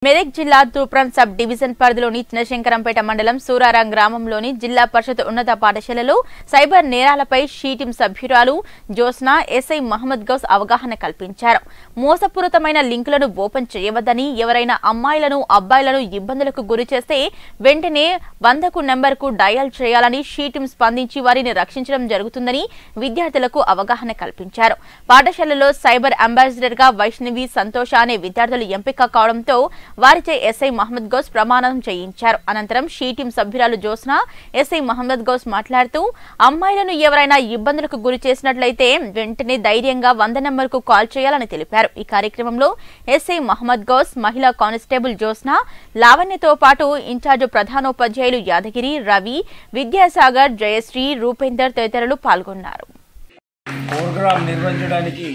మెదక్ జిల్లా తూప్రం sub division పరిధిలోని చిన్నశంకరంపేట మండలం సూరారం గ్రామంలోని జిల్లా పరిషత్ ఉన్నత పాఠశాలలో సైబర్ నేరాలపై షీటిం సభ్యురాలు జ్యోత్స్న ఎస్ఐ మహమ్మద్ గౌస్ అవగాహన కల్పించారు మోసపూరితమైన లింకులను ఓపెన్ చేయవద్దని ఎవరైనా అమ్మాయిలను అబ్బాయిలను ఇబ్బందులకు గురి చేస్తే వెంటనే వందకు నెంబర్కు డయల్ చేయాలని షీటిం స్పందించి వారిని రక్షించడం జరుగుతుందని విద్యార్థులకు అవగాహన కల్పించారు పాఠశాలలో సైబర్ అంబాసిడర్ గా వైష్ణవి సంతోష అనే విద్యార్థులు ఎంపిక కావడంతో వారిచే ఎస్ఐ మహమ్మద్ గౌస్ ప్రమాణం చేయించారు అనంతరం షీ టీం సభ్యురాలు జ్యోత్స్న ఎస్ఐ మహమ్మద్ గౌస్ మాట్లాడుతూ అమ్మాయిలను ఎవరైనా ఇబ్బందులకు గురి చేసినట్లయితే వెంటనే ధైర్యంగా వంద నెంబర్కు కాల్ చేయాలని తెలిపారు ఈ కార్యక్రమంలో ఎస్ఐ మహమ్మద్ గౌస్ మహిళా కానిస్టేబుల్ జ్యోత్స్న లావణ్యతో పాటు ఇన్ఛార్జ్ ప్రధానోపాధ్యాయులు యాదగిరి రవి విద్యాసాగర్ జయశ్రీ రూపేందర్ తదితరులు పాల్గొన్నారు ప్రోగ్రామ్ నిర్వహించడానికి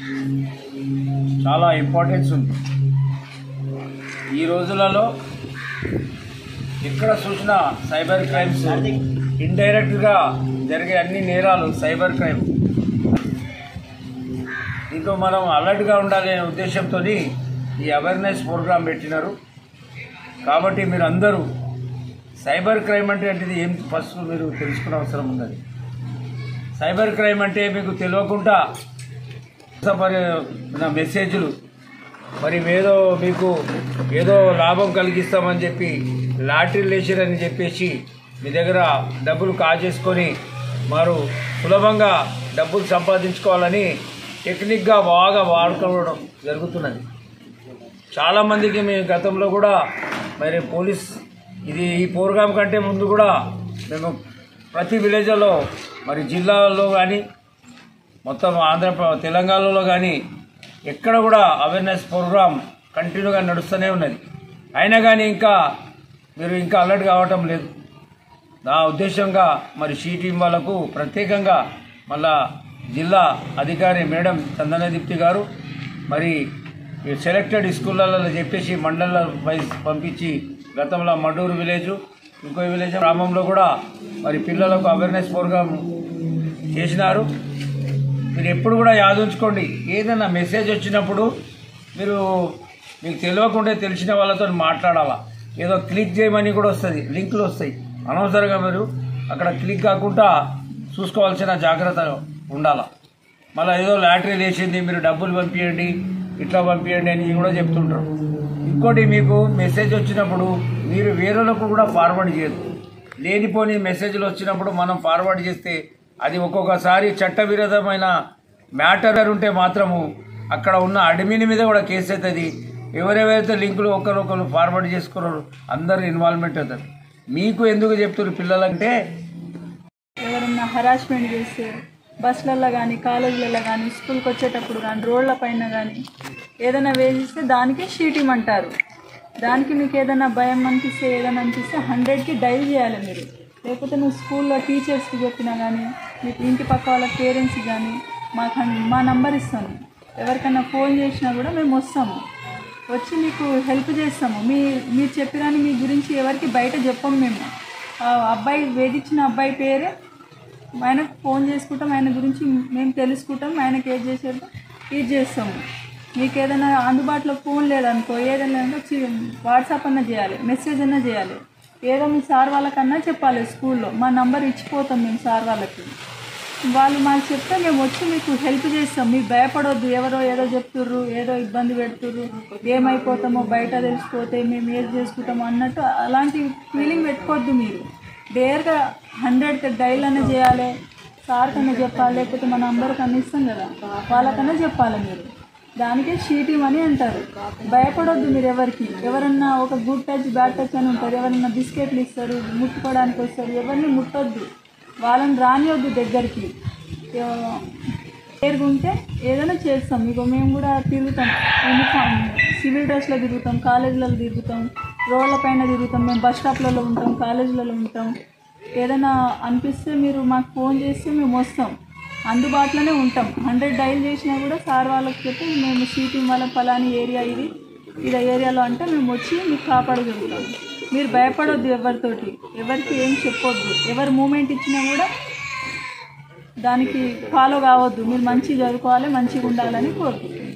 చాలా ఇంపార్టెన్స్ ఉంది ఈ రోజులలో ఎక్కడ చూసినా సైబర్ క్రైమ్స్ ఇండైరెక్ట్గా జరిగే అన్ని నేరాలు సైబర్ క్రైమ్ దీంతో మనం అలర్ట్గా ఉండాలనే ఉద్దేశంతో ఈ అవేర్నెస్ ప్రోగ్రాం పెట్టినారు కాబట్టి మీరు అందరూ సైబర్ క్రైమ్ అంటే ఏంటిది ఏం ఫస్ట్ మీరు తెలుసుకునే అవసరం ఉన్నది సైబర్ క్రైమ్ అంటే మీకు తెలియకుండా మరి నా మెసేజ్లు మరి ఏదో మీకు ఏదో లాభం కలిగిస్తామని చెప్పి లాటరీలు వేసిరని చెప్పేసి మీ దగ్గర డబ్బులు కాజేసుకొని వారు సులభంగా డబ్బులు సంపాదించుకోవాలని టెక్నిక్గా బాగా వాడుకోవడం జరుగుతున్నది చాలామందికి మేము గతంలో కూడా మరి పోలీస్ ఇది ఈ ప్రోగ్రాం కంటే ముందు కూడా మేము ప్రతి విలేజ్లో మరి జిల్లాలో కానీ మొత్తం ఆంధ్ర తెలంగాణలో కానీ ఎక్కడ కూడా అవేర్నెస్ ప్రోగ్రామ్ కంటిన్యూగా నడుస్తూనే ఉన్నది అయినా కానీ ఇంకా మీరు ఇంకా అలర్ట్ కావటం లేదు నా ఉద్దేశంగా మరి షీ టీం వాళ్ళకు ప్రత్యేకంగా మళ్ళా జిల్లా అధికారి మేడం చందనదీప్తి గారు మరి ఈ సెలెక్టెడ్ స్కూళ్ళలో చెప్పేసి మండల వైజ్ పంపించి గతంలో మడూరు విలేజ్ ఇంకో విలేజ్ గ్రామంలో కూడా మరి పిల్లలకు అవేర్నెస్ ప్రోగ్రామ్ చేసినారు మీరు ఎప్పుడు కూడా యాదుంచుకోండి ఏదైనా మెసేజ్ వచ్చినప్పుడు మీరు మీకు తెలియకుండా తెలిసిన వాళ్ళతో మాట్లాడాలా ఏదో క్లిక్ చేయమని కూడా వస్తుంది లింకులు వస్తాయి అనవసరంగా మీరు అక్కడ క్లిక్ కాకుండా చూసుకోవాల్సిన జాగ్రత్త ఉండాలా మళ్ళీ ఏదో లాటరీ వేసింది మీరు డబ్బులు పంపించండి ఇట్లా పంపించండి అని కూడా చెప్తుంటారు ఇంకోటి మీకు మెసేజ్ వచ్చినప్పుడు మీరు వేరేలకు కూడా ఫార్వర్డ్ చేయదు లేనిపోని మెసేజ్లు వచ్చినప్పుడు మనం ఫార్వర్డ్ చేస్తే అది ఒక్కొక్కసారి చట్టవిరోధమైన మ్యాటర్ ఉంటే మాత్రము అక్కడ ఉన్న అడ్మిన్ మీద కూడా కేసు అవుతుంది ఎవరెవరైతే లింకులు ఒకరొకరు ఫార్వర్డ్ చేసుకున్నారు అందరు ఇన్వాల్వ్మెంట్ అవుతారు మీకు ఎందుకు చెప్తున్నారు పిల్లలంటే ఎవరన్నా హరాస్మెంట్ చేస్తే బస్సులలో కానీ కాలేజీలలో కానీ స్కూల్కి వచ్చేటప్పుడు కానీ రోడ్ల పైన కానీ ఏదైనా వేసిస్తే దానికి షీటింగ్ అంటారు దానికి మీకు ఏదైనా భయం అనిపిస్తే ఏదైనా అనిపిస్తే హండ్రెడ్కి డైల్ చేయాలి మీరు లేకపోతే నువ్వు స్కూల్లో టీచర్స్కి చెప్పినా కానీ మీకు ఇంటి పక్క వాళ్ళ పేరెంట్స్కి కానీ మాకు హన్- మా నంబర్ ఇస్తాను ఎవరికైనా ఫోన్ చేసినా కూడా మేము వస్తాము వచ్చి మీకు హెల్ప్ చేస్తాము మీ మీరు చెప్పిరాని మీ గురించి ఎవరికి బయట చెప్పము మేము ఆ అబ్బాయి వేధించిన అబ్బాయి పేరే ఆయనకు ఫోన్ చేసుకుంటాం ఆయన గురించి మేము తెలుసుకుంటాం ఆయనకి ఏది చేసేదో ఇది చేస్తాము మీకు ఏదైనా అందుబాటులో ఫోన్ లేదనుకో ఏదైనా వచ్చి వాట్సాప్ అన్నా చేయాలి మెసేజ్ అన్నా చేయాలి ఏదో మీ సార్ వాళ్ళకన్నా చెప్పాలి స్కూల్లో మా నంబర్ ఇచ్చిపోతాం మేము సార్ వాళ్ళకి వాళ్ళు మాకు చెప్తే మేము వచ్చి మీకు హెల్ప్ చేస్తాం మీకు భయపడొద్దు ఎవరో ఏదో చెప్తుర్రు ఏదో ఇబ్బంది పెడుతుర్రు ఏమైపోతామో బయట తెలిసిపోతే మేము ఏది చేసుకుంటామో అన్నట్టు అలాంటి ఫీలింగ్ పెట్టుకోవద్దు మీరు డేర్గా హండ్రెడ్ డైల్ అనే చేయాలి సార్ కన్నా చెప్పాలి లేకపోతే మన నంబర్ కన్నా ఇస్తాం కదా వాళ్ళకన్నా చెప్పాలి మీరు దానికే షీటింగ్ అని అంటారు భయపడొద్దు మీరు ఎవరికి ఎవరన్నా ఒక గుడ్ టచ్ బ్యాడ్ టచ్ అని ఉంటారు ఎవరన్నా బిస్కెట్లు ఇస్తారు ముట్టుకోవడానికి వస్తారు ఎవరిని ముట్టొద్దు వాళ్ళని రానివద్దు దగ్గరికి ఉంటే ఏదైనా చేస్తాం ఇక మేము కూడా తిరుగుతాం యూనిఫామ్ సివిల్ డ్రెస్లో తిరుగుతాం కాలేజీలలో తిరుగుతాం రోడ్ల పైన తిరుగుతాం మేము బస్ స్టాప్లలో ఉంటాం కాలేజీలలో ఉంటాం ఏదైనా అనిపిస్తే మీరు మాకు ఫోన్ చేస్తే మేము వస్తాం అందుబాటులోనే ఉంటాం హండ్రెడ్ డైల్ చేసినా కూడా సార్ వాళ్ళకి చెప్పి మేము సీటింగ్ వాళ్ళ ఫలాని ఏరియా ఇది ఇది ఏరియాలో అంటే మేము వచ్చి మీకు కాపాడగలుగుతాం మీరు భయపడొద్దు ఎవరితోటి ఎవరికి ఏం చెప్పొద్దు ఎవరు మూమెంట్ ఇచ్చినా కూడా దానికి ఫాలో కావద్దు మీరు మంచిగా చదువుకోవాలి మంచిగా ఉండాలని కోరుకుంటున్నాను